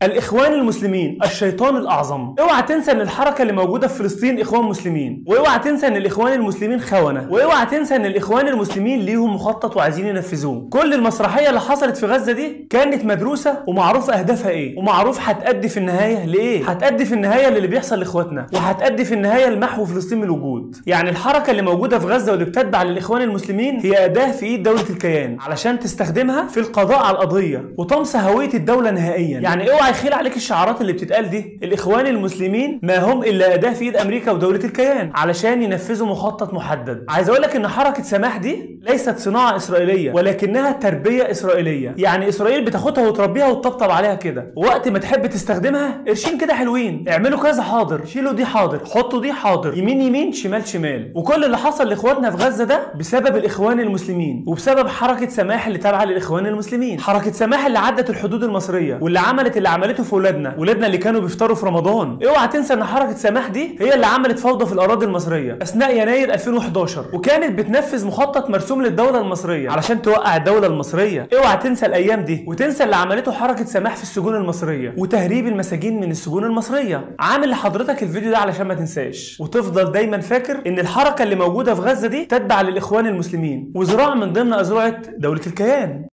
الاخوان المسلمين الشيطان الاعظم اوعى تنسى ان الحركه اللي موجوده في فلسطين اخوان مسلمين واوعى تنسى ان الاخوان المسلمين خونه واوعى تنسى ان الاخوان المسلمين ليهم مخطط وعايزين ينفذوه كل المسرحيه اللي حصلت في غزه دي كانت مدروسه ومعروف اهدافها ايه ومعروف هتأدي في النهايه لايه هتأدي في النهايه للي بيحصل لاخواتنا وهتأدي في النهايه لمحو فلسطين من الوجود يعني الحركه اللي موجوده في غزه واللي بتتبع للاخوان المسلمين هي اداه في ايد دوله الكيان علشان تستخدمها في القضاء على القضيه وطمس هويه الدوله نهائيا يعني اوعى يخيل عليك الشعارات اللي بتتقال دي الاخوان المسلمين ما هم الا اداه في ايد امريكا ودوله الكيان علشان ينفذوا مخطط محدد عايز اقول لك ان حركه سماح دي ليست صناعه اسرائيليه ولكنها تربيه اسرائيليه يعني اسرائيل بتاخدها وتربيها وتطبطب عليها كده وقت ما تحب تستخدمها قرشين كده حلوين اعملوا كذا حاضر شيلوا دي حاضر حطوا دي حاضر يمين يمين شمال شمال وكل اللي حصل لاخواتنا في غزه ده بسبب الاخوان المسلمين وبسبب حركه سماح اللي تابعه للاخوان المسلمين حركه سماح اللي عدت الحدود المصريه واللي عملت اللي عملته في ولادنا ولادنا اللي كانوا بيفطروا في رمضان اوعى تنسى ان حركه سماح دي هي اللي عملت فوضى في الاراضي المصريه اثناء يناير 2011 وكانت بتنفذ مخطط مرسوم للدوله المصريه علشان توقع الدوله المصريه اوعى تنسى الايام دي وتنسى اللي عملته حركه سماح في السجون المصريه وتهريب المساجين من السجون المصريه عامل لحضرتك الفيديو ده علشان ما تنساش وتفضل دايما فاكر ان الحركه اللي موجوده في غزه دي تتبع للاخوان المسلمين وذراع من ضمن اذرعه دوله الكيان